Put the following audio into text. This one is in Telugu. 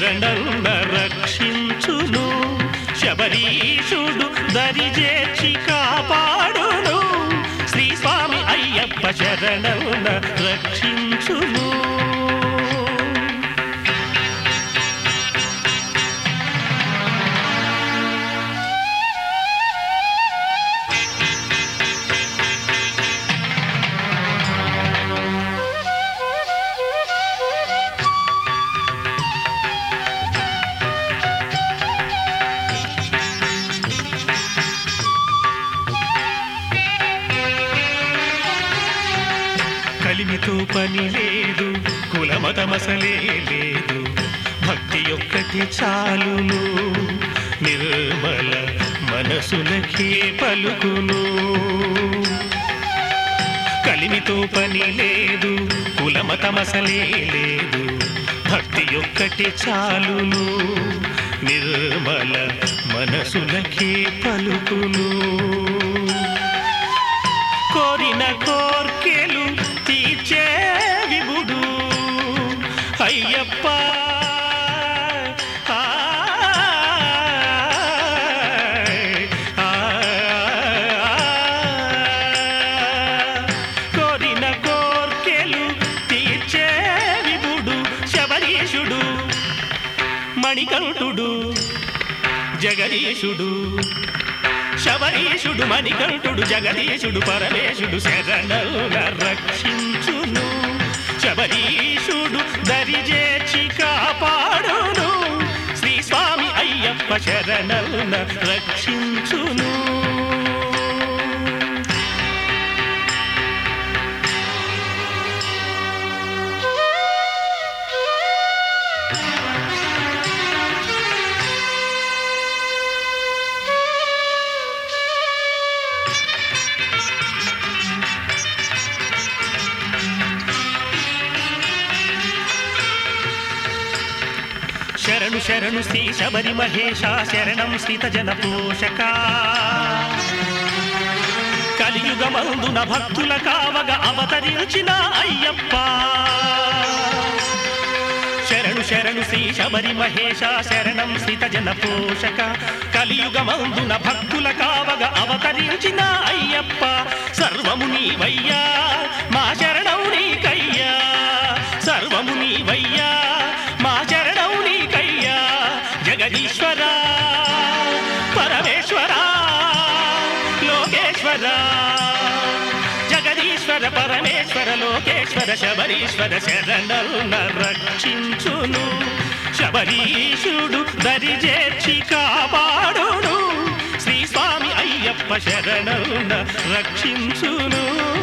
శరణున రక్షించును శబరీషుడు దరిజేర్చి కాపాడును శ్రీ స్వామి అయ్యప్ప శరణున రక్షించును కలిమితో పని లేదు కులమతమసలే లేదు భక్తి ఒక్కటి చాలును నిర్మల మనసులకే పలుకును కలిమితో పని లేదు కులమతమసలే లేదు భక్తి ఒక్కటి చాలును నిర్మల మనసులకే పలుకును కోరిన కోర్కెలు తీర్చే విభుడు అయ్యప్ప ఆ, ఆ, కోరిన కోర్కెలు తీర్చే విభుడు శబరీషుడు మణికంఠుడు జగదీశుడు శబరీషుడు మణికంఠుడు జగదీశుడు పరమేశుడు శరణుల రక్షించును శబరీషుడు దరిజేర్చి కాపాడును శ్రీ స్వామి అయ్యప్ప శరణుల రక్షించును శరణు శరణు శ్రీ శబరి మహేశ శరణం శ్రీత జన పోషక కలియుగమందున భక్తుల కావగ అవతరించిన అయ్యప్ప శరణు శరణు శ్రీ శబరి మహేశ శరణం శ్రీత జన పోషక కలియుగమందున భక్తుల కావగ అవతరించిన అయ్యప్ప సర్వము నీవయ్యా మా శరణం నీకయ్యా సర్వము నీవయ్యా మా శరణం నీకయ్యా జగదీశ్వర పరమేశ్వర లోకేశ్వర జగదీశ్వర పరమేశ్వర లోకేశ్వర శబరీశ్వర శరణున రక్షించును శబరీశుడు దరిజేర్చి కాపాడును శ్రీ స్వామి అయ్యప్ప శరణున రక్షించును